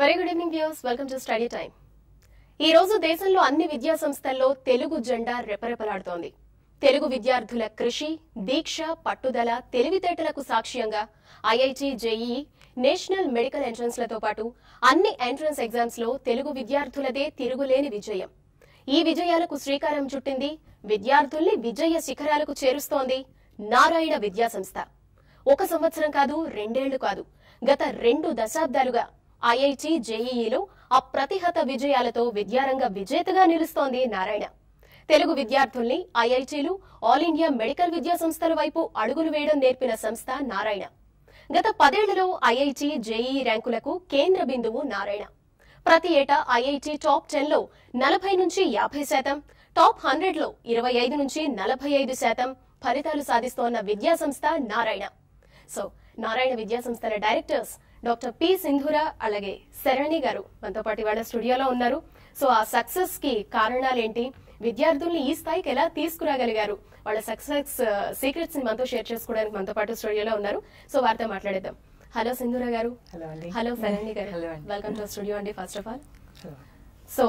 Very good evening views welcome to study time ఈ రోజు దేశంలో అన్ని విద్యా సంస్థల్లో తెలుగు జెండా రెపరెపలాడుతోంది తెలుగు విద్యార్థుల కృషి దీక్ష పట్టుదల తెలివితేటలకు సాక్ష్యంగా ఐఐటి జేఈ నేషనల్ మెడికల్ ఎంట్రన్స్లతో పాటు అన్ని ఎంట్రన్స్ ఎగ్జామ్స్ లో తెలుగు విద్యార్థులదే తిరుగులేని విజయం ఈ విజయాలకు శ్రీకారం చుట్టింది విద్యార్థుల్ని విజయ శిఖరాలకు చేరుస్తోంది నారాయణ విద్యా సంస్థ ఒక సంవత్సరం కాదు రెండేళ్లు కాదు గత రెండు దశాబ్దాలుగా ఐఐటి జేఈఈలో అప్రతిహత విజయాలతో విద్యారంగ విజేతగా నిలుస్తోంది నారాయణ తెలుగు విద్యార్థుల్ని ఐఐటీలు ఆల్ ఇండియా మెడికల్ విద్యా సంస్థల వైపు అడుగులు వేయడం నేర్పిన సంస్థ నారాయణ గత పదేళ్లలో ఐఐటి జేఈఈ ర్యాంకులకు కేంద్ర బిందువు నారాయణ ప్రతి ఏటా ఐఐటి టాప్ టెన్ లో నలభై నుంచి యాభై శాతం టాప్ హండ్రెడ్ లో ఇరవై ఐదు నుంచి నలభై ఐదు శాతం ఫలితాలు సాధిస్తోన్న విద్యా సంస్థ నారాయణ సో నారాయణ విద్యా సంస్థల డైరెక్టర్స్ డాక్టర్ పి సింధుర అలాగే శరణి గారు మనతో పాటు ఇవాళ స్టూడియోలో ఉన్నారు సో ఆ సక్సెస్ కి కారణాలేంటి విద్యార్థుల్ని ఈ స్థాయికి ఎలా తీసుకురాగలిగారు వాళ్ళ సక్సెస్ సీక్రెట్స్ ని మనతో షేర్ చేసుకోవడానికి మనతో పాటు స్టూడియోలో ఉన్నారు సో వారితో మాట్లాడేద్దాం హలో సింధుర గారు హలో అండి హలో శరణి గారు హలో అండి వెల్కమ్ టు స్టూడియో అండి first of all hello. So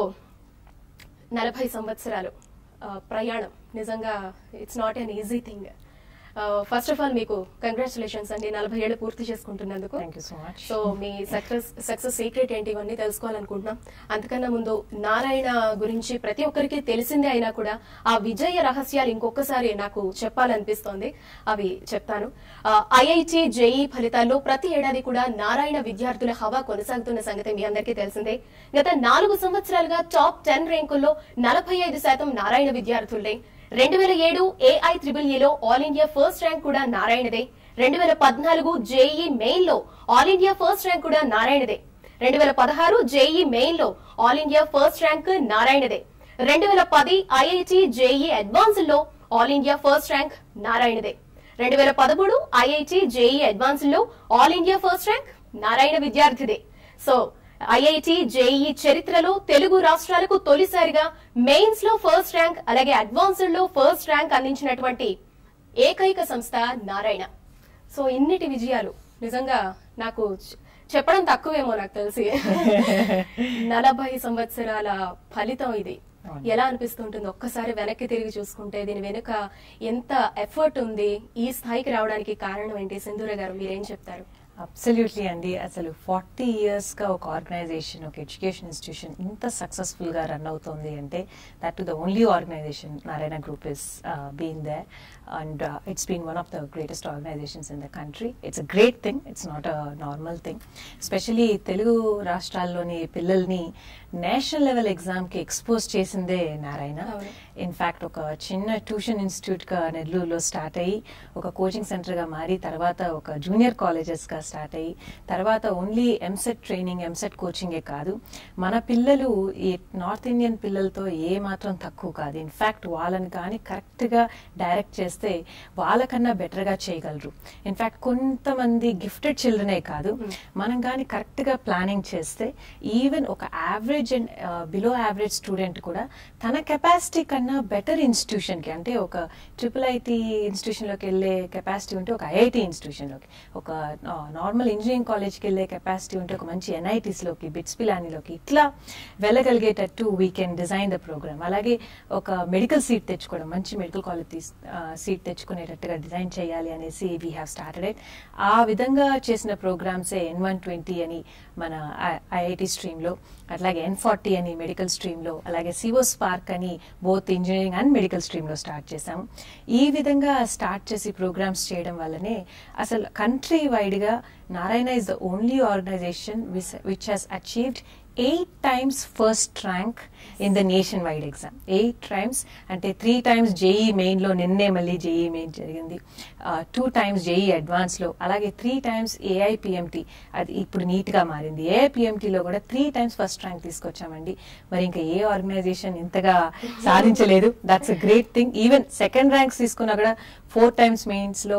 నలభై సంవత్సరాలు ఆ, ప్రయాణం నిజంగా it's not an easy thing first of all మీకు కంగ్రాచులేషన్స్ అండి నలభై ఏళ్ళు పూర్తి చేసుకుంటున్నందుకు thank you so much so మీ సక్సెస్ సక్సెస్ సీక్రెట్ ఏంటి ఇవన్నీ తెలుసుకోవాలనుకుంటున్నాం అంతకన్నా ముందు నారాయణ గురించి ప్రతి ఒక్కరికి తెలిసిందే అయినా కూడా ఆ విజయ రహస్యాలు ఇంకొకసారి నాకు చెప్పాలనిపిస్తోంది అవి చెప్తాను ఐఐటి జేఈ ఫలితాల్లో ప్రతి ఏడాది కూడా నారాయణ విద్యార్థుల హవా కొనసాగుతున్న సంగతి మీ అందరికీ తెలిసిందే గత నాలుగు సంవత్సరాలుగా టాప్ టెన్ ర్యాంకుల్లో నలభై ఐదు శాతం నారాయణ విద్యార్థులే రెండు వేల ఏడు ఏఐ త్రిబుల్ ఈలో ఆల్ ఇండియా ఫస్ట్ ర్యాంక్ కూడా నారాయణదే రెండు వేల పద్నాలుగు జేఈ మెయిన్ లో ఆల్ ఇండియా ఫస్ట్ ర్యాంక్ కూడా నారాయణదే రెండు వేల పదహారు జేఈ మెయిన్ లో ఆల్ ఇండియా ఫస్ట్ ర్యాంక్ నారాయణదే రెండు వేల పది ఐఐటి జేఈ అడ్వాన్స్ లో ఆల్ ఇండియా ఫస్ట్ ర్యాంక్ నారాయణదే రెండు వేల పదమూడు ఐఐటి జేఈ అడ్వాన్స్ లో all India first rank Narayana విద్యార్థిదే సో ఐఐటి జేఈ చరిత్రలో తెలుగు రాష్ట్రాలకు తొలిసారిగా మెయిన్స్ లో ఫస్ట్ ర్యాంక్ అలాగే అడ్వాన్స్డ్ లో ఫస్ట్ ర్యాంక్ అందించినటువంటి ఏకైక సంస్థ నారాయణ సో ఇన్నిటి విజయాలు నిజంగా నాకు చె- చెప్పడం తక్కువేమో నాకు తెలిసి నలభై సంవత్సరాల ఫలితం ఇది అవును. ఎలా అనిపిస్తుంటుంది ఒక్కసారి వెనక్కి తిరిగి చూసుకుంటే దీని వెనుక ఎంత ఎఫర్ట్ ఉంది ఈ స్థాయికి రావడానికి కారణం ఏంటి సింధూర గారు మీరేం చెప్తారు అబ్సల్యూట్లీ అండి అసలు ఫార్టీ గా ఒక ఆర్గనైజేషన్ ఒక ఎడ్యుకేషన్ ఇన్స్టిట్యూషన్ ఇంత సక్సెస్ఫుల్ గా రన్ అవుతుంది అంటే that to the only organisation Narayana group is been there and it's been one of the greatest organisations in the country it's a great thing it's not a normal thing especially Telugu రాష్ట్రాల్లోని పిల్లల్ని national level exam కి expose చేసిందే నారాయణ అవును. In fact ఒక చిన్న tuition institute గా నెల్లూరులో start అయ్యి ఒక కోచింగ్ సెంటర్ గా మారి తర్వాత ఒక జూనియర్ కాలేజెస్ గా స్టార్ట్ అయ్యి తర్వాత ఓన్లీ ఎంసెట్ ట్రైనింగ్ ఎంసెట్ కోచింగే కాదు మన పిల్లలు ఈ నార్త్ ఇండియన్ పిల్లలతో ఏ మాత్రం తక్కువ కాదు ఇన్ఫాక్ట్ వాళ్ళని కానీ కరెక్ట్ గా డైరెక్ట్ చేస్తే వాళ్ళకన్నా బెటర్ గా చేయగలరు ఇన్ఫాక్ట్ కొంతమంది గిఫ్టెడ్ చిల్డ్రనే కాదు మనం కానీ కరెక్ట్ గా ప్లానింగ్ చేస్తే ఈవెన్ ఒక average and below average student కూడా తన కెపాసిటీ కన్నా బెటర్ ఇన్స్టిట్యూషన్ కి అంటే ఒక ట్రిపుల్ ఐటీ ఇన్స్టిట్యూషన్ లోకి వెళ్ళే కెపాసిటీ ఉంటే ఒక ఐఐటి ఇన్స్టిట్యూషన్ లోకి ఒక నార్మల్ ఇంజనీరింగ్ కాలేజ్కి వెళ్ళే కెపాసిటీ ఉంటే ఒక మంచి ఎన్ఐటీస్ లోకి బిట్స్ పిలానీలోకి ఇట్లా వెళ్ళగలిగేటట్టు we can design the program అలాగే ఒక మెడికల్ సీట్ తెచ్చుకోవడం మంచి మెడికల్ కాలేజ్ సీట్ తెచ్చుకునేటట్టుగా డిజైన్ చేయాలి అనేసి వీ హ్యావ్ స్టార్టెడ్ ఇట్ ఆ విధంగా చేసిన ప్రోగ్రామ్సే ఎన్ వన్ ట్వంటీ అని మన ఐఐటి స్ట్రీమ్లో అట్లాగే ఎన్ ఫార్టీ అని మెడికల్ స్ట్రీమ్లో అలాగే సివో స్పార్క్ అని బోత్ ఇంజనీరింగ్ అండ్ మెడికల్ స్ట్రీమ్లో స్టార్ట్ చేశాము ఈ విధంగా స్టార్ట్ చేసి ప్రోగ్రామ్స్ చేయడం వల్లనే అసలు కంట్రీ వైడ్గా Narayana is the only organization which has achieved eight times first rank in the nationwide exam eight times అంటే త్రీ టైమ్స్ జేఈ మెయిన్లో నిన్నే మళ్ళీ జేఈ మెయిన్ జరిగింది టూ టైమ్స్ జేఈ అడ్వాన్స్లో అలాగే త్రీ టైమ్స్ ఏఐపిఎంటీ అది ఇప్పుడు నీట్గా మారింది ఏఐపిఎంటీలో కూడా త్రీ టైమ్స్ ఫస్ట్ ర్యాంక్ తీసుకొచ్చామండి మరి ఇంకా ఏ ఆర్గనైజేషన్ ఇంతగా సాధించలేదు that's a great thing even second ranks తీసుకున్నా కూడా ఫోర్ టైమ్స్ మెయిన్స్లో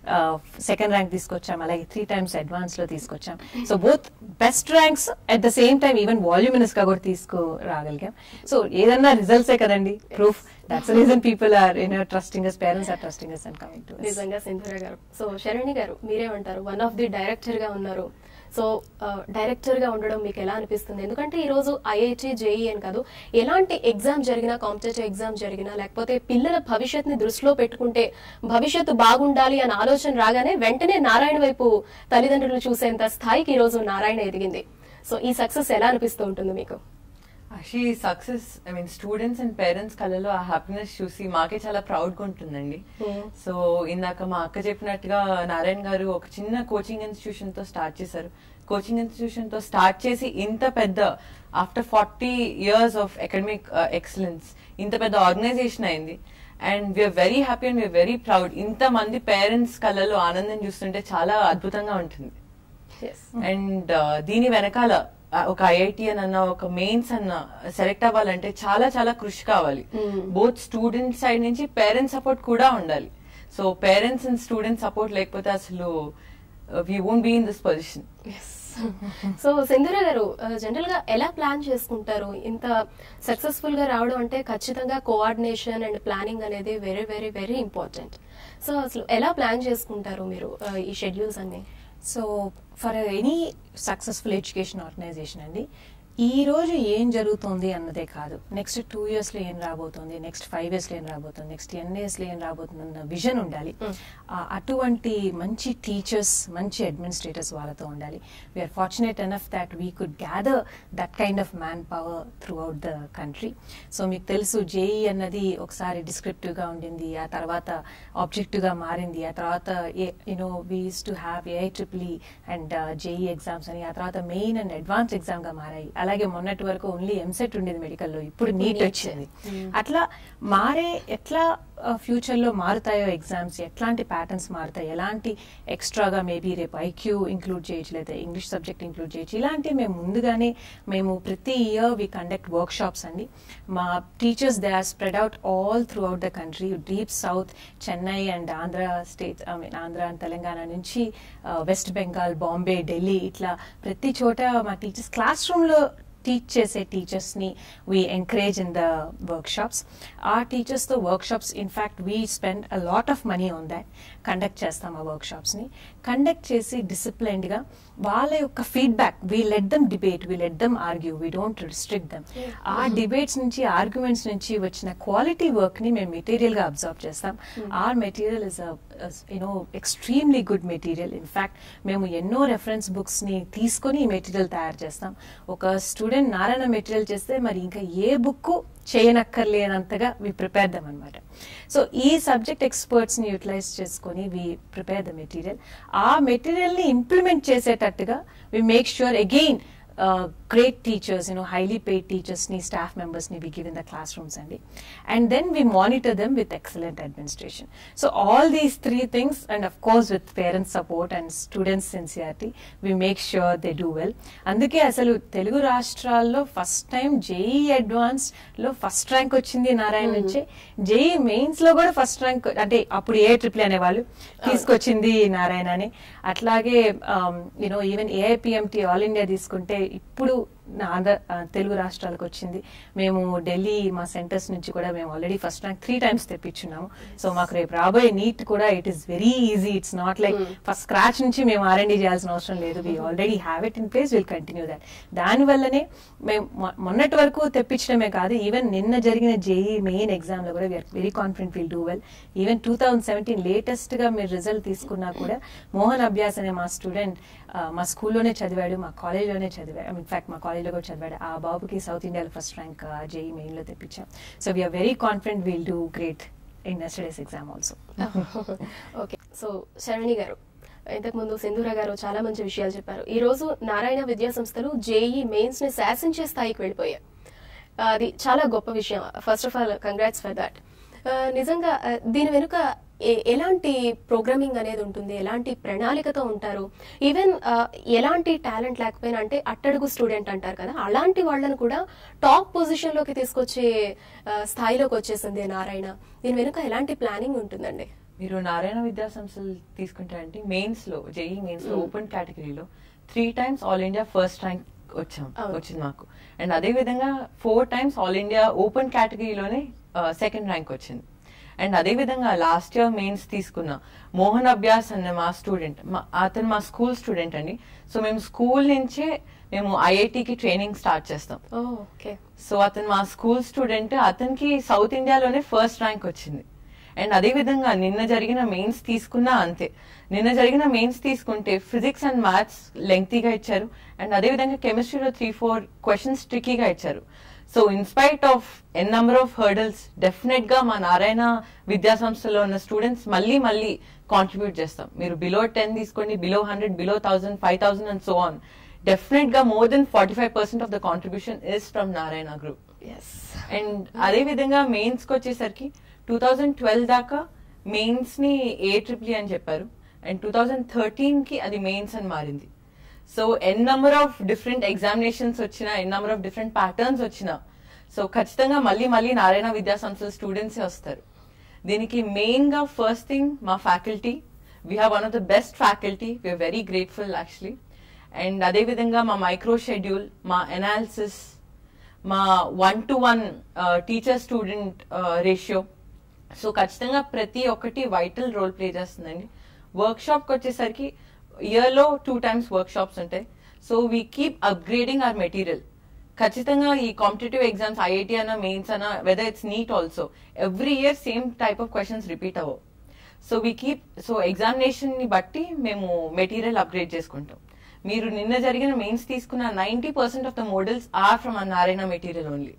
సెకండ్ ర్యాంక్ తీసుకొచ్చాం అలాగే త్రీ టైమ్స్ అడ్వాన్స్ లో తీసుకొచ్చాం so both best ranks at the same time even voluminous గా కూడా తీసుకురాగలిగాం సో ఏదన్నా రిజల్ట్సే కదండి proof that's reason people are in trusting us parents are trusting us and coming to నిజంగా సింధుర గారు సో శరణి గారు మీరేమంటారు వన్ ఆఫ్ ది డైరెక్టర్ గా ఉన్నారు సో డైరెక్టర్ గా ఉండడం మీకు ఎలా అనిపిస్తుంది ఎందుకంటే ఈ రోజు ఐఐటి జేఈ అని కాదు ఎలాంటి ఎగ్జామ్ జరిగినా కాంపిటేటివ్ ఎగ్జామ్ జరిగినా లేకపోతే పిల్లల భవిష్యత్తుని దృష్టిలో పెట్టుకుంటే భవిష్యత్తు బాగుండాలి అనే ఆలోచన రాగానే వెంటనే నారాయణ వైపు తల్లిదండ్రులు చూసేంత స్థాయికి ఈ రోజు నారాయణ ఎదిగింది సో ఈ సక్సెస్ ఎలా అనిపిస్తూ ఉంటుంది మీకు actually success I mean students and parents కళ్ళలో ఆ హ్యాపీనెస్ చూసి మాకే చాలా ప్రౌడ్ గా ఉంటుందండి Hmm. సో ఇందాక మా అక్క చెప్పినట్టుగా నారాయణ గారు ఒక చిన్న కోచింగ్ ఇన్స్టిట్యూషన్ తో స్టార్ట్ చేశారు కోచింగ్ ఇన్స్టిట్యూషన్ తో స్టార్ట్ చేసి ఇంత పెద్ద after forty years of academic excellence ఇంత పెద్ద ఆర్గనైజేషన్ అయింది and we are very happy and we are very proud ఇంత మంది పేరెంట్స్ కళ్ళలో ఆనందం చూస్తుంటే చాలా అద్భుతంగా ఉంటుంది అండ్ దీని వెనకాల ఆ, ఒక ఐఐటిఎన్ అన్న ఒక మెయిన్స్ అన్న సెలెక్ట్ అవ్వాలంటే చాలా చాలా కృషి కావాలి Mm. బోత్ స్టూడెంట్ సైడ్ నుంచి పేరెంట్స్ సపోర్ట్ కూడా ఉండాలి so parents and student support లేకపోతే అసలు we won't be in this position so Sindhura గారు జనరల్ గా ఎలా ప్లాన్ చేసుకుంటారు ఇంత సక్సెస్ఫుల్ గా రావడం అంటే ఖచ్చితంగా కోఆర్డినేషన్ అండ్ ప్లానింగ్ అనేది very very very important so అసలు ఎలా ప్లాన్ చేసుకుంటారు మీరు uh, ఈ షెడ్యూల్స్ అన్ని so for any successful education organization అండి ఈ రోజు ఏం జరుగుతుంది అన్నదే కాదు నెక్స్ట్ టూ ఇయర్స్ లో ఏం రాబోతుంది నెక్స్ట్ ఫైవ్ ఇయర్స్ లో ఏం రాబోతుంది నెక్స్ట్ టెన్ ఇయర్స్ లో ఏం రాబోతుంది అన్న విజన్ ఉండాలి Mm. ఆ, అటువంటి మంచి టీచర్స్ మంచి అడ్మినిస్ట్రేటర్స్ వాళ్ళతో ఉండాలి we are fortunate enough that we could gather that kind of manpower throughout the country so మీకు తెలుసు జేఈ అన్నది ఒకసారి డిస్క్రిప్టివ్ గా ఉండింది ఆ తర్వాత ఆబ్జెక్టివ్ గా మారింది ఆ తర్వాత you know we's to have AI triple and JEE exams అని ఆ తర్వాత మెయిన్ అండ్ అడ్వాన్స్ ఎగ్జామ్ గా మారాయి అలాగే మొన్నటి వరకు ఓన్లీ ఎంసెట్ ఉండేది మెడికల్ లో ఇప్పుడు నీట్ NEET. వచ్చింది Mm. అట్లా మారే ఎట్లా ఫ్యూచర్ లో మారుతాయో ఎగ్జామ్స్ ఎట్లాంటి ప్యాటర్న్స్ మారుతాయి ఎలాంటి ఎక్స్ట్రాగా మేబీ రేపు ఐక్యూ ఇంక్లూడ్ చేయొచ్చు లేదా ఇంగ్లీష్ సబ్జెక్ట్ ఇంక్లూడ్ చేయొచ్చు ఇలాంటి మేము ముందుగానే మేము ప్రతి year we conduct workshops అండి మా teachers they are spread out all throughout the country deep south Chennai and Andhra state I mean Andhra and Telangana నుంచి వెస్ట్ బెంగాల్ బాంబే ఢిల్లీ ఇట్లా ప్రతి చోట మా టీచర్స్ క్లాస్ రూమ్లో టీచ్ చేసే టీచర్స్ని we encourage in the workshops ఆ టీచర్స్తో workshops in fact we spend a lot of money on that conduct చేస్తాం ఆ వర్క్ షాప్స్ని కండక్ట్ చేసి డిసిప్లైన్డ్గా వాళ్ళ యొక్క feedback we let them debate we let them argue we don't restrict them ఆ డిబేట్స్ నుంచి ఆర్గ్యుమెంట్స్ నుంచి వచ్చిన క్వాలిటీ వర్క్ని మేము మెటీరియల్గా అబ్జర్వ్ చేస్తాం our material is you know extremely good material in fact మేము ఎన్నో రెఫరెన్స్ బుక్స్ని తీసుకొని ఈ మెటీరియల్ తయారు చేస్తాం ఒక స్టూడెంట్ నారాయణ మెటీరియల్ చేస్తే మరి ఇంకా ఏ బుక్ చేయనక్కర్లేనంతగా వి ప్రిపేర్ దమ్ అనమాట సో ఈ సబ్జెక్ట్ ఎక్స్పర్ట్స్ని యూటిలైజ్ చేసుకొని వి ప్రిపేర్ ద మెటీరియల్ ఆ మెటీరియల్ని ఇంప్లిమెంట్ చేసేటట్టుగా we make sure again great teachers you know highly paid టీచర్స్ని స్టాఫ్ మెంబర్స్ని we give in the classrooms అండి and then we monitor them with excellent administration so all these three things and of course with parents support and students sincerity we make sure they do well అందుకే అసలు తెలుగు రాష్ట్రాల్లో first time JEE advance లో first rank వచ్చింది నారాయణ నుంచే JEE mains లో కూడా first rank అంటే అప్పుడు ఏ ట్రిపుల్ అనేవాళ్ళు తీసుకొచ్చింది నారాయణ అని అట్లాగే you know even AIPMT all India తీసుకుంటే ఇప్పుడు నా ఆంధ్ర ఆ, తెలుగు రాష్ట్రాలకు వచ్చింది మేము ఢిల్లీ మా సెంటర్స్ నుంచి కూడా మేము already first rank three times తెప్పించున్నాము సో మాకు రేపు రాబోయే నీట్ కూడా it is very easy it's not like first scratch నుంచి మేము ఆర్ఎండి చేయాల్సిన అవసరం లేదు we already have it in place will continue that దాని వల్లనే మేము మొ- మొన్నటి వరకు తెప్పించడమే కాదు ఈవెన్ నిన్న జరిగిన జేఈ మెయిన్ ఎగ్జామ్ లో కూడా we are very confident will do well even two thousand seventeen latest గా మీరు రిజల్ట్ తీసుకున్నా కూడా మోహన్ అభ్యాస్ అనే మా స్టూడెంట్ మా స్కూల్లోనే చదివాడు మా కాలేజ్లోనే చదివాడు ఇన్ఫాక్ట్ మా కాలేజ్లో కూడా చదివాడు ఆ బాబుకి సౌత్ ఇండియాలో ఫస్ట్ ర్యాంక్ జేఈ మెయిన్ లో తెప్పించాం so we are very confident will do great in yesterday's exam also okay so Sharani గారు ఇంతకు ముందు సింధూర గారు చాలా మంచి విషయాలు చెప్పారు ఈ రోజు నారాయణ విద్యా సంస్థలు జేఈ మెయిన్స్ ని శాసించే స్థాయికి వెళ్ళిపోయాయి ఆ, అది చాలా గొప్ప విషయం first of all congrats for that నిజంగా ఆ, దీని వెనుక ఏ- ఎలాంటి ప్రోగ్రామింగ్ అనేది ఉంటుంది ఎలాంటి ప్రణాళికతో ఉంటారు ఈవెన్ ఎలాంటి టాలెంట్ లేకపోయినా అంటే అట్టడుగు స్టూడెంట్ అంటారు కదా అలాంటి వాళ్ళని కూడా టాప్ పొజిషన్ లోకి తీసుకొచ్చే ఆ, స్థాయిలోకి వచ్చేసింది నారాయణ దీని వెనుక ఎలాంటి ప్లానింగ్ ఉంటుందండి మీరు నారాయణ విద్యా సంస్థలు తీసుకుంటారంటే మెయిన్స్ లో జేఈ మెయిన్స్ లో Mm. ఓపెన్ కేటగిరీలో three times all India first rank వచ్చాం అవును. వచ్చింది మాకు అండ్ అదే విధంగా four times all India open కేటగిరీలోనే సెకండ్ ర్యాంక్ వచ్చింది అండ్ అదే విధంగా లాస్ట్ ఇయర్ మెయిన్స్ తీసుకున్న మోహన్ అభ్యాస్ అనే మా స్టూడెంట్ అతను మా స్కూల్ స్టూడెంట్ అండి సో మేము స్కూల్ నుంచే మేము ఐఐటికి ట్రైనింగ్ స్టార్ట్ చేస్తాం ఓకే సో అతను మా స్కూల్ స్టూడెంట్ అతనికి సౌత్ ఇండియాలోనే ఫస్ట్ ర్యాంక్ వచ్చింది అండ్ అదే విధంగా నిన్న జరిగిన మెయిన్స్ తీసుకున్నా అంతే నిన్న జరిగిన మెయిన్స్ తీసుకుంటే ఫిజిక్స్ అండ్ మ్యాథ్స్ లెంగ్తీగా ఇచ్చారు అండ్ అదే విధంగా కెమిస్ట్రీలో త్రీ ఫోర్ క్వశ్చన్స్ ట్రికీగా ఇచ్చారు so in spite of n number of hurdles definite గా మా నారాయణ విద్యా సంస్థలో ఉన్న స్టూడెంట్స్ మళ్ళీ మళ్ళీ కాంట్రిబ్యూట్ చేస్తాం మీరు బిలో టెన్ తీసుకోండి below hundred below thousand five thousand and so on definite గా more than forty five percent of the contribution is from Narayana group ఎస్ అండ్ అదే విధంగా మెయిన్స్ కి వచ్చేసరికి టూ థౌజండ్ ట్వెల్వ్ దాకా మెయిన్స్ ని ఏ ట్రిపుల్ అని చెప్పారు అండ్ టూ థౌజండ్ థర్టీన్ కి అది మెయిన్స్ అని మారింది so n number of different examinations వచ్చినా n number of different patterns వచ్చినా సో ఖచ్చితంగా మళ్ళీ మళ్ళీ నారాయణ విద్యా సంస్థల స్టూడెంట్సే వస్తారు దీనికి మెయిన్ గా ఫస్ట్ థింగ్ మా faculty we have one of the best faculty we are very grateful actually and అదే విధంగా మా మైక్రో షెడ్యూల్ మా ఎనాలిసిస్ మా one to one teacher student ratio so ఖచ్చితంగా ప్రతి ఒక్కటి వైటల్ రోల్ ప్లే చేస్తుందండి వర్క్ షాప్కి వచ్చేసరికి ఇయర్లో టూ టైమ్స్ వర్క్ షాప్స్ ఉంటాయి so we keep upgrading our material ఖచ్చితంగా ఈ కాంపిటేటివ్ ఎగ్జామ్స్ ఐఐటి అన్న మెయిన్స్ అన్న whether it's NEET also every year same type of questions repeat అవ్వవు so we keep so examination ని బట్టి మేము మెటీరియల్ అప్గ్రేడ్ చేసుకుంటాం మీరు నిన్న జరిగిన మెయిన్స్ తీసుకున్న ninety percent of the models are from Narayana material only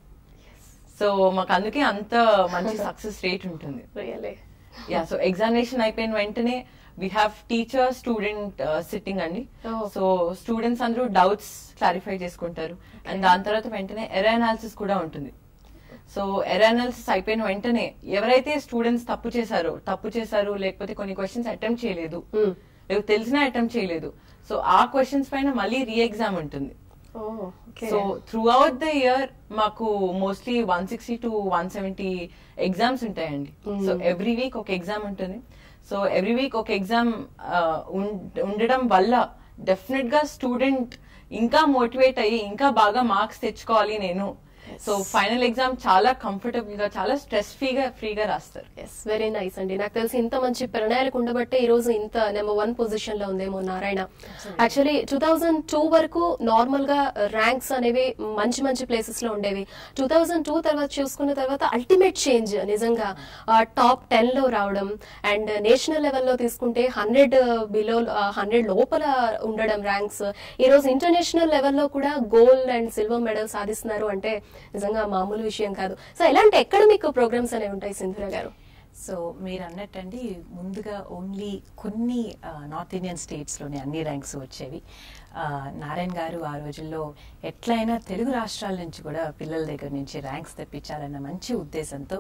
so మాకు అందుకే అంత మంచి సక్సెస్ రేట్ ఉంటుంది రియలీ యా సో ఎగ్జామినేషన్ అయిపోయిన వెంటనే we have teacher student sitting అండి Oh. సో స్టూడెంట్స్ అందరూ డౌట్స్ క్లారిఫై చేసుకుంటారు అండ్ దాని తర్వాత వెంటనే ఎర అనాలిసిస్ కూడా ఉంటుంది సో ఎర అనాలిసిస్ అయిపోయిన వెంటనే ఎవరైతే స్టూడెంట్స్ తప్పు చేశారో తప్పు చేశారు లేకపోతే కొన్ని క్వశ్చన్స్ అటెంప్ట్ చేయలేదు లేకపోతే తెలిసినా అటెంప్ట్ చేయలేదు సో ఆ క్వశ్చన్స్ పైన మళ్ళీ రీ ఎగ్జామ్ ఉంటుంది okay so throughout the year మాకు mostly one sixty to one seventy exams ఉంటాయండి Mm. సో ఎవ్రీ వీక్ ఒక ఎగ్జామ్ ఉంటుంది సో ఎవ్రీ వీక్ ఒక ఎగ్జామ్ ఉండడం వల్ల డెఫినెట్ గా స్టూడెంట్ ఇంకా మోటివేట్ అయ్యి ఇంకా బాగా మార్క్స్ తెచ్చుకోవాలి నేను సో ఫైనల్ ఎగ్జామ్ చాలా కంఫర్టబుల్ గా చాలా స్ట్రెస్ ఫ్రీగా ఫ్రీగా రాస్తారు ఎస్ వెరీ నైస్ అండి నాకు తెలిసి ఇంత మంచి ప్రణాళిక ఉండబట్టే ఈ రోజు ఇంత నెంబర్ వన్ పొజిషన్ లో ఉందేమో Narayana actually two thousand two వరకు నార్మల్ గా ర్యాంక్స్ అనేవి మంచి మంచి ప్లేసెస్ లో ఉండేవి టూ థౌజండ్ టూ తర్వాత చూసుకున్న తర్వాత అల్టిమేట్ చేంజ్ నిజంగా టాప్ టెన్ లో రావడం అండ్ నేషనల్ లెవెల్లో తీసుకుంటే హండ్రెడ్ బిలో హండ్రెడ్ లోపల ఉండడం ర్యాంక్స్ ఈ రోజు ఇంటర్నేషనల్ లెవెల్లో కూడా గోల్డ్ అండ్ సిల్వర్ మెడల్ సాధిస్తున్నారు అంటే నిజంగా మామూలు విషయం కాదు సో ఎలాంటి అకాడమిక్ ప్రోగ్రామ్స్ అనేవి ఉంటాయి సింధుర గారు సో మీరు అన్నట్టండి ముందుగా ఓన్లీ కొన్ని నార్త్ ఇండియన్ స్టేట్స్లోని అన్ని ర్యాంక్స్ వచ్చేవి ఆ, నారాయణ గారు ఆ రోజుల్లో ఎట్లయినా తెలుగు రాష్ట్రాల నుంచి కూడా పిల్లల దగ్గర నుంచి ర్యాంక్స్ తెప్పించాలన్న మంచి ఉద్దేశంతో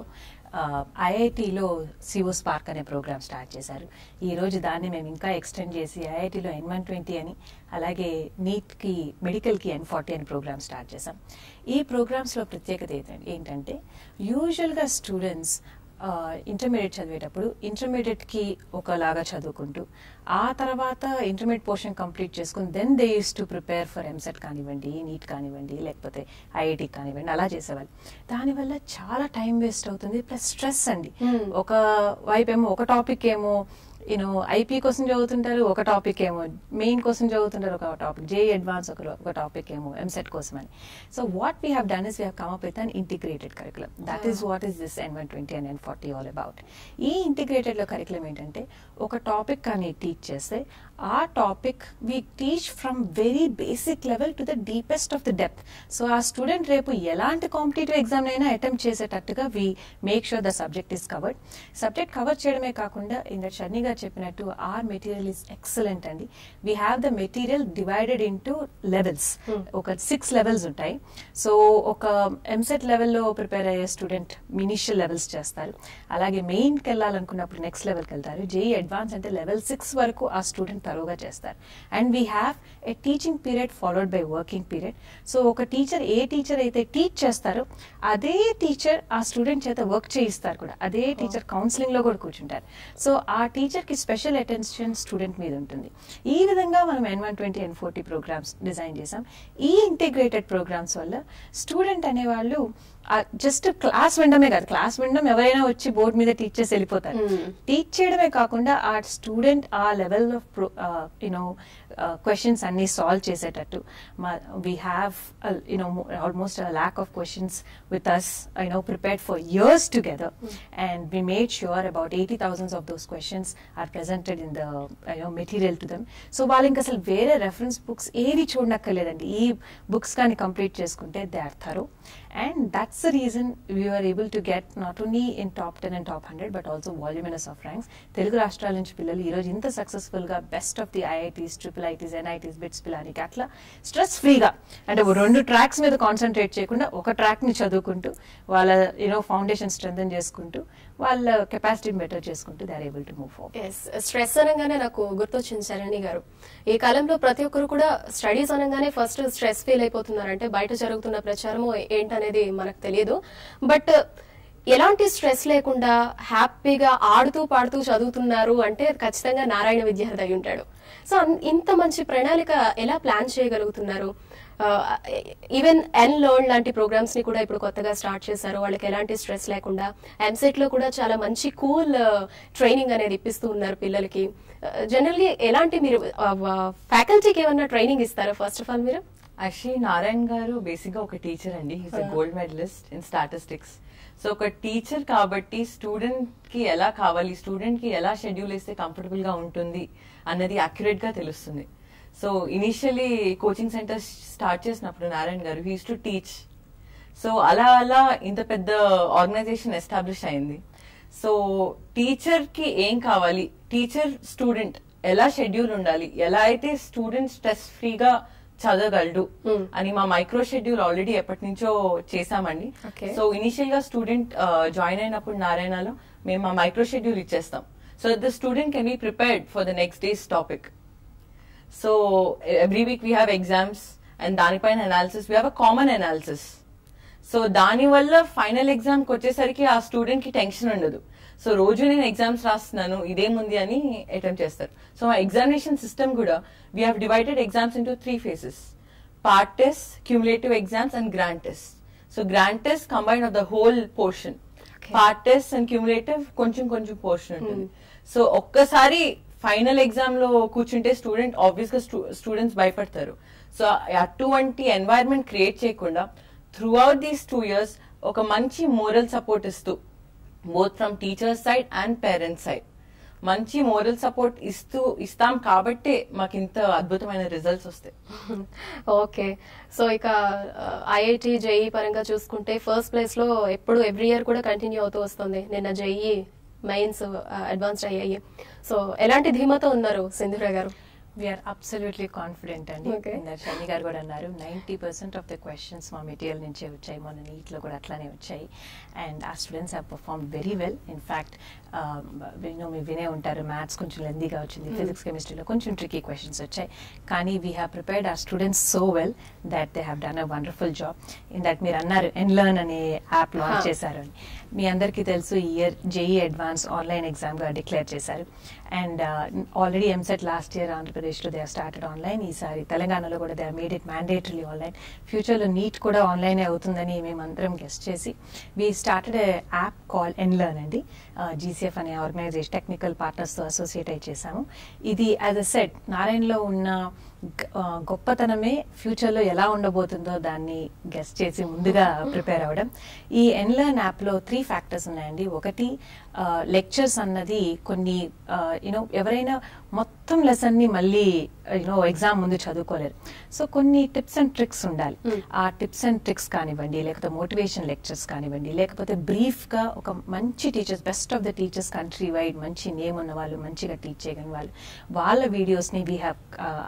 ఐఐటిలో సిఓ స్పార్క్ అనే ప్రోగ్రామ్ స్టార్ట్ చేశారు ఈ రోజు దాన్ని మేము ఇంకా ఎక్స్టెండ్ చేసి ఐఐటిలో ఎన్ వన్ ట్వంటీ అని అలాగే నీట్కి మెడికల్కి ఎన్ ఫార్టీ అని ప్రోగ్రామ్ స్టార్ట్ చేశాం ఈ ప్రోగ్రామ్స్లో ప్రత్యేకత ఏంటంటే ఏంటంటే యూజువల్గా స్టూడెంట్స్ ఇంటర్మీడియట్ చదివేటప్పుడు ఇంటర్మీడియట్కి ఒకలాగా చదువుకుంటూ ఆ తర్వాత ఇంటర్మీడియట్ పోర్షన్ కంప్లీట్ చేసుకుని then they use to prepare for EAMCET కానివ్వండి నీట్ కానివ్వండి లేకపోతే ఐఐటి కానివ్వండి అలా చేసేవాళ్ళు దానివల్ల చాలా టైం వేస్ట్ అవుతుంది ప్లస్ స్ట్రెస్ అండి Hmm. ఒక వైపు ఏమో ఒక టాపిక్ ఏమో యూనో ఐపీ కోసం చదువుతుంటారు ఒక టాపిక్ ఏమో మెయిన్ కోసం చదువుతుంటారు ఒక టాపిక్ జే అడ్వాన్స్ ఒక ఒక టాపిక్ ఏమో ఎంసెట్ కోసం అని so what we have done is we have come up with an integrated curriculum that is what is this N one twenty and N forty all about ఈ integrated లో curriculum ఏంటంటే ఒక topic కానీ teach చేస్తే ఆ topic we teach from very basic level to the deepest of the depth so ఆ student రేపు ఎలాంటి కాంపిటేటివ్ ఎగ్జామ్ అయినా అటెంప్ట్ చేసేటట్టుగా we make sure the subject is covered subject cover చేయడమే కాకుండా ఇంత షర్ని గారు చెప్పినట్టు ఆర్ మెటీరియల్ ఈస్ ఎక్సలెంట్ అండి we have the material divided into levels Hmm. ఒక సిక్స్ లెవెల్స్ ఉంటాయి సో ఒక ఎంసెట్ లెవెల్లో ప్రిపేర్ అయ్యే స్టూడెంట్ ఇనిషియల్ లెవెల్స్ చేస్తారు అలాగే మెయిన్కి వెళ్ళాలనుకున్నప్పుడు నెక్స్ట్ లెవెల్కి వెళ్తారు జేఈ అడ్వాన్స్ అంటే లెవెల్ సిక్స్ వరకు ఆ స్టూడెంట్ తరువుగా చేస్తారు and we have a teaching period followed by working period so ఒక టీచర్ ఏ టీచర్ అయితే టీచ్ చేస్తారో అదే టీచర్ ఆ స్టూడెంట్ చేత వర్క్ చేయిస్తారు కూడా అదే టీచర్ కౌన్సిలింగ్ లో కూడా కూర్చుంటారు సో ఆ టీచర్ కి స్పెషల్ అటెన్షన్ స్టూడెంట్ మీద ఉంటుంది ఈ విధంగా మనం N one twenty N forty programs design చేసాం ఈ ఇంటిగ్రేటెడ్ ప్రోగ్రామ్స్ వల్ల స్టూడెంట్ అనేవాళ్ళు జస్ట్ క్లాస్ వినడమే కాదు క్లాస్ వినడం ఎవరైనా వచ్చి బోర్డు మీద టీచ్ చేసి వెళ్ళిపోతారు Hmm. టీచ్ చేయడమే కాకుండా ఆ స్టూడెంట్ ఆ లెవెల్ ఆఫ్ యునో క్వశ్చన్స్ అన్ని సాల్వ్ చేసేటట్టు we have you know almost lack of questions with us you know prepared for years together and we made sure about eighty thousands of those questions are presented in the you know material to them so వాళ్ళు ఇంకా అసలు వేరే reference books ఏవి చూడనక్కర్లేదండి ఈ books కానీ complete చేసుకుంటే they are thorough and that's the reason we are able to get not only in top ten and top hundred but also voluminous of ranks Telugu రాష్ట్రాల నుంచి పిల్లలు ఈ రోజు ఇంత సక్సెస్ఫుల్ గా best of the IITs triple ITs NITs BITS పిల్లానికి అట్లా stress ఫ్రీగా అంటే ఓ రెండు ట్రాక్స్ మీద కాన్సన్ట్రేట్ చేయకుండా ఒక ట్రాక్ ని చదువుకుంటూ వాళ్ళ యూనో ఫౌండేషన్ స్ట్రెంగ్ చేసుకుంటూ వాళ్ళ కెపాసిటీని బెటర్ చేసుకుంటూ they are able to move far ఎస్ స్ట్రెస్ అనగానే నాకు గుర్తొచ్చింది శరణి గారు ఈ కాలంలో ప్రతి ఒక్కరు కూడా స్టడీస్ అనగానే ఫస్ట్ స్ట్రెస్ ఫీల్ అయిపోతున్నారంటే బయట జరుగుతున్న ప్రచారము ఏంటనేది మనకు తెలియదు బట్ ఎలాంటి స్ట్రెస్ లేకుండా హ్యాపీగా ఆడుతూ పాడుతూ చదువుతున్నారు అంటే ఖచ్చితంగా నారాయణ విద్యార్థి అయి ఉంటాడు సో అన్- ఇంత మంచి ప్రణాళిక ఎలా ప్లాన్ చేయగలుగుతున్నారు ఈవెన్ ఎన్ లోన్ లాంటి ప్రోగ్రామ్స్ ని కూడా ఇప్పుడు కొత్తగా స్టార్ట్ చేశారు వాళ్ళకి ఎలాంటి స్ట్రెస్ లేకుండా ఎంసెట్ లో కూడా చాలా మంచి కూల్ ట్రైనింగ్ అనేది ఇప్పిస్తూ ఉన్నారు పిల్లలకి జనరల్లీ ఎలాంటి మీరు ఫ్యాకల్టీకి ఏమన్నా ట్రైనింగ్ ఇస్తారా ఫస్ట్ ఆఫ్ ఆల్ మీరు యాక్చువల్లీ నారాయణ్ గారు బేసిక్ గా ఒక టీచర్ అండి he's uh Yeah. Gold medallist in statistics so ఒక టీచర్ కాబట్టి స్టూడెంట్ కి ఎలా కావాలి స్టూడెంట్ కి ఎలా షెడ్యూల్ వేస్తే కంఫర్టబుల్ గా ఉంటుంది అన్నది అక్యురేట్ గా తెలుస్తుంది so initially coaching centre start చేసినప్పుడు నారాయణ్ గారు హీస్ టు టీచ్ సో అలా అలా ఇంత పెద్ద ఆర్గనైజేషన్ ఎస్టాబ్లిష్ అయింది సో టీచర్ కి ఏం కావాలి టీచర్ స్టూడెంట్ ఎలా షెడ్యూల్ ఉండాలి ఎలా అయితే స్టూడెంట్ స్ట్రెస్ ఫ్రీగా చదవగలడు Hmm. అని మా మైక్రో షెడ్యూల్ ఆల్రెడీ ఎప్పటి నుంచో చేసామండి Okay. సో ఇనిషియల్ గా స్టూడెంట్ జాయిన్ అయినప్పుడు నారాయణలో మేము మా మైక్రో షెడ్యూల్ ఇచ్చేస్తాం so the student can be prepared for the next day's topic so every week we have exams and దానిపైన analysis we have uh common analysis so దాని వల్ల final exam కి వచ్చేసరికి ఆ స్టూడెంట్ కి టెన్షన్ ఉండదు so రోజు నేను ఎగ్జామ్స్ రాస్తున్నాను ఇదేముంది అని అటెంప్ట్ చేస్తారు సో మా ఎగ్జామినేషన్ సిస్టమ్ కూడా we have divided exams into three phases part test cumulative exams and grand test so grand test combine of the whole portion Okay. Part test and cumulative కొంచెం కొంచెం portion ఉంటుంది so ఒక్కసారి final exam లో కూర్చుంటే student obvious గా students భయపడతారు so అటువంటి environment create చేయకుండా throughout these two years ఒక మంచి మోరల్ సపోర్ట్ ఇస్తూ both from teachers side and parents side మంచి మోరల్ సపోర్ట్ ఇస్తూ ఇస్తాం కాబట్టే మాకు ఇంత అద్భుతమైన రిజల్ట్స్ వస్తాయి ఓకే సో ఇక ఐఐటి జేఈ పరంగా చూసుకుంటే ఫస్ట్ ప్లేస్ లో ఎప్పుడు ఎవ్రీ ఇయర్ కూడా కంటిన్యూ అవుతూ వస్తుంది నిన్న జేఈ మెయిన్స్ అడ్వాన్స్డ్ అయ్యాయి సో ఎలాంటి ధీమాతో ఉన్నారు Sindhura garu we're absolutely confident అండి Okay. ఇందాక షని గారు కూడా అన్నారు ninety percent of the questions మా మెటీరియల్ నుంచే వచ్చాయి మొన్న నీట్లో కూడా అట్లానే వచ్చాయి and uh students have perform very well in fact వినో మీరు వినే ఉంటారు మ్యాథ్స్ కొంచెం లెందీగా వచ్చింది ఫిజిక్స్ కెమిస్ట్రీలో కొంచెం ట్రికీ క్వశ్చన్స్ వచ్చాయి కానీ we have prepared uh students so well that they have done a wonderful job in that మీరు అన్నారు ఎన్ లర్న్ అనే యాప్ లాంచ్ Huh. చేశారు అని మీ అందరికీ తెలుసు ఈ ఇయర్ జేఈ అడ్వాన్స్ ఆన్లైన్ ఎగ్జామ్గా డిక్లేర్ చేశారు and already EAMCET last year ఆంధ్రప్రదేశ్లో దే స్టార్టెడ్ ఆన్లైన్ ఈసారి తెలంగాణలో కూడా they made it mandatory online ఫ్యూచర్లో నీట్ కూడా ఆన్లైన్ అవుతుందని మేమందరం గెస్ట్ చేసి వీ స్టార్టెడ్ యాప్ కాల్ ఎన్లర్న్ అండి జీసీఎఫ్ అనే ఆర్గనైజేషన్ టెక్నికల్ పార్ట్నర్స్తో అసోసియేట్ అయి చేశాము ఇది యాజ్ అ సెట్ నారాయణలో ఉన్న గ- ఆ, గొప్పతనమే ఫ్యూచర్లో ఎలా ఉండబోతుందో దాన్ని గెస్ట్ చేసి ముందుగా ప్రిపేర్ అవ్వడం ఈ ఎన్లర్న్ యాప్లో త్రీ ఫ్యాక్టర్స్ ఉన్నాయండి ఒకటి లెక్చర్స్ అన్నది కొన్ని యూనో ఎవరైనా మొత్తం లెసన్ని మళ్ళీ యూనో ఎగ్జామ్ ముందు చదువుకోలేరు సో కొన్ని టిప్స్ అండ్ ట్రిక్స్ ఉండాలి Hmm. ఆ టిప్స్ అండ్ ట్రిక్స్ కానివ్వండి లేకపోతే మోటివేషన్ లెక్చర్స్ కానివ్వండి లేకపోతే బ్రీఫ్ గా ఒక మంచి teachers best of the teachers countrywide మంచి నేమ్ ఉన్న వాళ్ళు మంచిగా టీచ్ చేయగలిగిన వాళ్ళు వాళ్ళ వీడియోస్ ని we have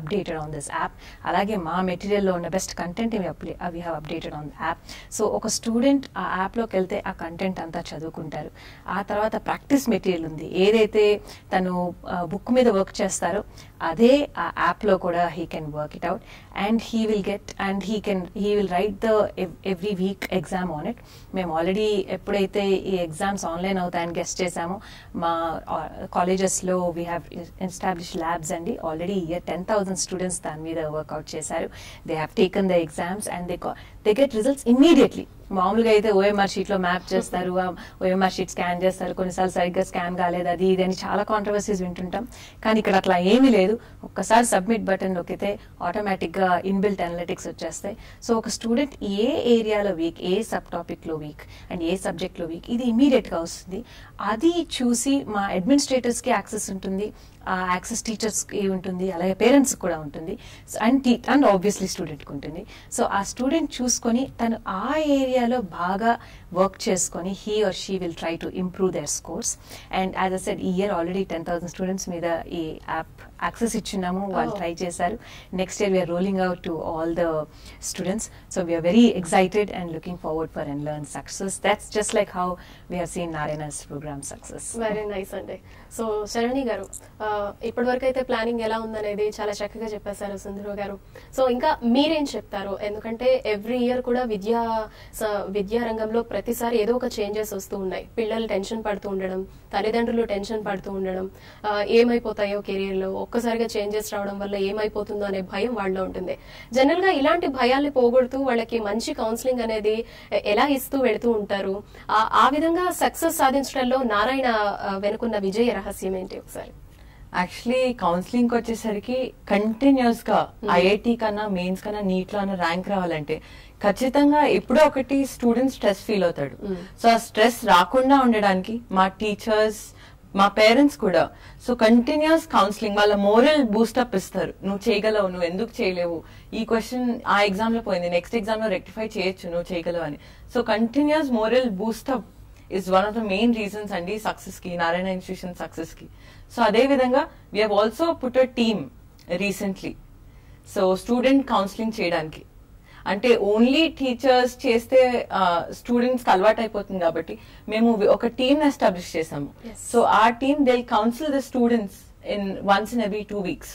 updated on this app అలాగే మా మెటీరియల్లో ఉన్న best content we have updated on app so ఒక స్టూడెంట్ ఆ యాప్లోకి వెళ్తే ఆ కంటెంట్ అంతా చదువుకుంటారు ఆ తర్వాత ప్రాక్టీస్ మెటీరియల్ ఉంది ఏదైతే తను బుక్ మీద వర్క్ చేస్తారో అదే ఆ యాప్లో కూడా he can work it out and he will get and he can he will write the every week exam on it మేము ఆల్రెడీ ఎప్పుడైతే ఈ ఎగ్జామ్స్ ఆన్లైన్ అవుతాయని గెస్ట్ చేశామో మా కాలేజెస్లో వీ హ్యావ్ ఎస్టాబ్లిష్ ల్యాబ్స్ అండి already year ten thousand students దాని మీద వర్కౌట్ చేశారు they have taken the exams and they they get results immediately మామూలుగా అయితే ఓఎంఆర్ షీట్ లో మ్యాప్ చేస్తారు ఓఎంఆర్ షీట్ స్కాన్ చేస్తారు కొన్నిసార్లు సరిగ్గా స్కాన్ కాలేదు అది ఇది అని చాలా కాంట్రవర్సీస్ వింటుంటాం కానీ ఇక్కడ అట్లా ఏమీ లేదు ఒక్కసారి సబ్మిట్ బటన్ నొక్కితే ఆటోమేటిక్ గా ఇన్బిల్ట్ అనలిటిక్స్ వచ్చేస్తాయి సో ఒక స్టూడెంట్ ఏ ఏరియాలో వీక్ ఏ సబ్ టాపిక్ లో వీక్ అండ్ ఏ సబ్జెక్ట్ లో వీక్ ఇది ఇమీడియట్ గా వస్తుంది అది చూసి మా అడ్మినిస్ట్రేటర్స్ కి యాక్సెస్ ఉంటుంది ఆ యాక్సెస్ టీచర్స్ కి ఉంటుంది అలాగే పేరెంట్స్ కూడా ఉంటుంది అండ్ అండ్ ఆబ్వియస్లీ స్టూడెంట్ కి ఉంటుంది సో ఆ స్టూడెంట్ చూసుకొని తను ఆ ఏరియాలో బాగా వర్క్ చేసుకొని he or she will try to improve their scores and as I said ఈ year already ten thousand students మీద ఈ యాప్ యాక్సెస్ ఇచ్చున్నాము వాళ్ళు Oh. ట్రై చేశారు next year we're rolling out to all the students so we are very excited and looking forward for N learn success that's just like how we're seen Narayana's programme success very nice అండి so Sharani garu ఆ, ఇప్పటివరకు అయితే planning ఎలా ఉందనేది చాలా చక్కగా చెప్పేశారు సుందరు గారు సో ఇంకా మీరేం చెప్తారు ఎందుకంటే ఎవ్రీ ఇయర్ కూడా విద్యా స- విద్యా రంగంలో ప్రతిసారి ఏదో ఒక చేంజెస్ వస్తూ ఉన్నాయి పిల్లలు టెన్షన్ పడుతూ ఉండడం తల్లిదండ్రులు టెన్షన్ పడుతూ ఉండడం ఆ, ఏమైపోతాయో కెరీర్ లో ఒక్కసారిగా చేంజెస్ రావడం వల్ల ఏమైపోతుందో అనే భయం వాళ్ళలో ఉంటుంది జనరల్ గా ఇలాంటి భయాల్ని పోగొడుతూ వాళ్ళకి మంచి కౌన్సిలింగ్ అనేది ఎ- ఎలా ఇస్తూ వెళుతూ ఉంటారు ఆ- ఆ విధంగా సక్సెస్ సాధించడంలో నారాయణ ఆ, వెనుకున్న విజయ రహస్యం ఏంటి ఒకసారి యాక్చువల్లీ కౌన్సిలింగ్ వచ్చేసరికి కంటిన్యూస్ గా ఐఐటి కన్నా మెయిన్స్ కన్నా నీట్ లో అన్న ర్యాంక్ రావాలంటే ఖచ్చితంగా ఎప్పుడో ఒకటి స్టూడెంట్ స్ట్రెస్ ఫీల్ అవుతాడు Mm. సో ఆ స్ట్రెస్ రాకుండా ఉండడానికి మా టీచర్స్ మా పేరెంట్స్ కూడా సో కంటిన్యూస్ కౌన్సిలింగ్ వాళ్ళ మోరల్ బూస్టప్ ఇస్తారు నువ్వు చేయగలవు నువ్వు ఎందుకు చేయలేవు ఈ క్వశ్చన్ ఆ ఎగ్జామ్ లో పోయింది నెక్స్ట్ ఎగ్జామ్ లో రెక్టిఫై చేయొచ్చు నువ్వు చేయగలవు అని so continuous moral boost up is one of the main reasons అండి సక్సెస్ కి నారాయణ ఇన్స్టిట్యూషన్ సక్సెస్ కి సో అదే విధంగా we have also put a team recently so student counselling చేయడానికి అంటే ఓన్లీ టీచర్స్ చేస్తే స్టూడెంట్స్ కి అలవాటు అయిపోతుంది కాబట్టి మేము ఒక టీమ్ ఎస్టాబ్లిష్ చేసాము Yes. సో ఆ team they counsel the students in once in every two weeks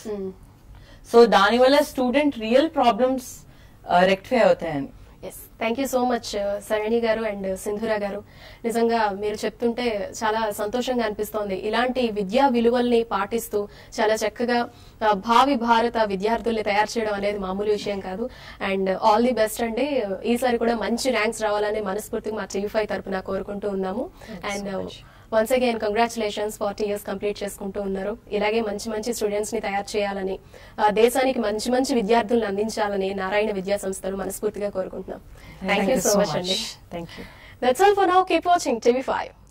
so దానివల్ల స్టూడెంట్ రియల్ ప్రాబ్లమ్స్ రెక్టిఫై అవుతాయని yes thank you so much Sarani garu and సింధురా గారు నిజంగా మీరు చెప్తుంటే చాలా సంతోషంగా అనిపిస్తోంది ఇలాంటి విద్యా విలువల్ని పాటిస్తూ చాలా చక్కగా ఆ, భావి భారత విద్యార్థుల్ని తయారు చేయడం అనేది మామూలు విషయం కాదు అండ్ ఆల్ ది బెస్ట్ అండి ఈసారి కూడా మంచి ర్యాంక్స్ రావాలని మనస్ఫూర్తిగా మా టీవీ ఫైవ్ తరపున కోరుకుంటూ ఉన్నాము Thank you so and much. Once again congratulations forty years complete చేసుకుంటూ ఉన్నారు ఇలాగే మంచి మంచి స్టూడెంట్స్ ని తయారు చేయాలని ఆ, దేశానికి మంచి మంచి విద్యార్థులను అందించాలని నారాయణ విద్యా సంస్థలు మనస్ఫూర్తిగా కోరుకుంటున్నాం థ్యాంక్ యూ సో మచ్ అండి thank you that's all for now keep watching TV five